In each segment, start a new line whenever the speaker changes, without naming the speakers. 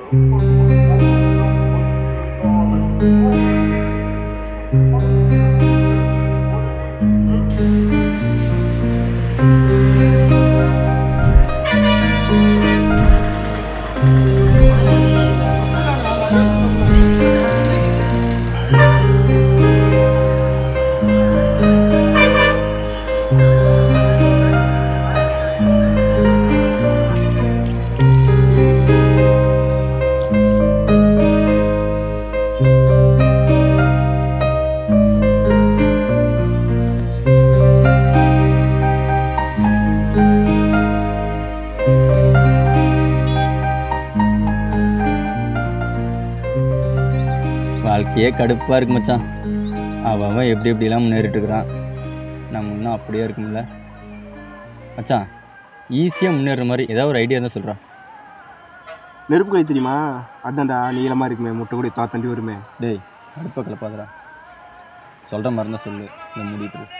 வாழ்க்கையே கடுப்பாக இருக்கு மச்சான் அவன் அவன் எப்படி எப்படிலாம் முன்னேறிட்டு இருக்கிறான் நம்ம இன்னும் அப்படியே இருக்கும்ல மச்சான் ஈஸியாக முன்னேற மாதிரி ஏதாவது ஒரு ஐடியா தான் சொல்கிறான்
நெருப்பு கழி தெரியுமா அதான்டா நீளமாக இருக்குமே முட்டை கூட தாத்தண்டி வருமே
டேய் கடுப்பை கலப்பாதடா சொல்கிற மாதிரி தான் சொல்லு இந்த மூடிட்டு இரு.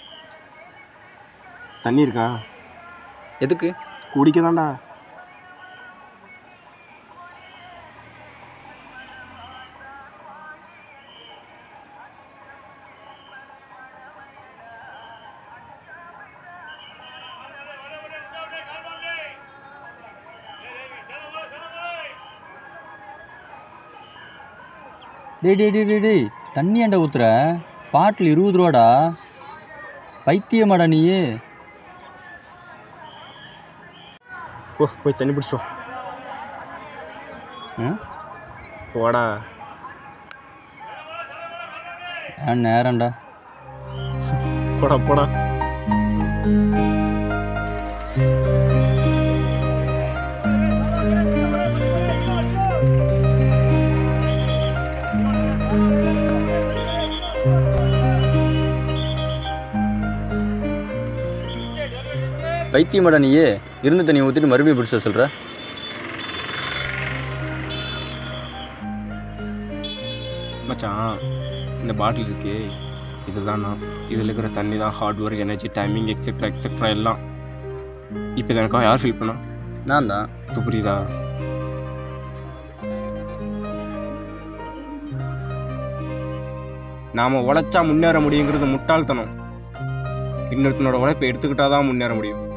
தண்ணி இருக்கா
எதுக்கு
குடிக்க தான்டா
டேய் டேய் டேய் டேய் டேய் தண்ணி ஏன்டா ஊத்துற பாட்டில் இருபது ரூபாடா பைத்தியமாடா நீ
ஓ போய் தண்ணி பிடிச்சோம்
ம்
போடா
ஏன் நேரம்டா
போடா போடா
பைத்தியமாடா நீயே இருந்த தண்ணி ஊற்றிட்டு மறுபடியும் பிடிச்ச சொல்கிற
மச்சான் இந்த பாட்டில் இருக்கு இதுதான் நான் இதில் இருக்கிற தண்ணி தான் hard work energy timing etcetera etcetera எல்லாம் இப்போ எனக்காக யார் ஃபீல் பண்ணா
நான் தான்
இப்போ புரியுதா நாம உழைச்சா முன்னேற முடியுங்கிறது முட்டாள்தனம் இன்னொருத்தனோட உழைப்பை எடுத்துக்கிட்டாதான் முன்னேற முடியும்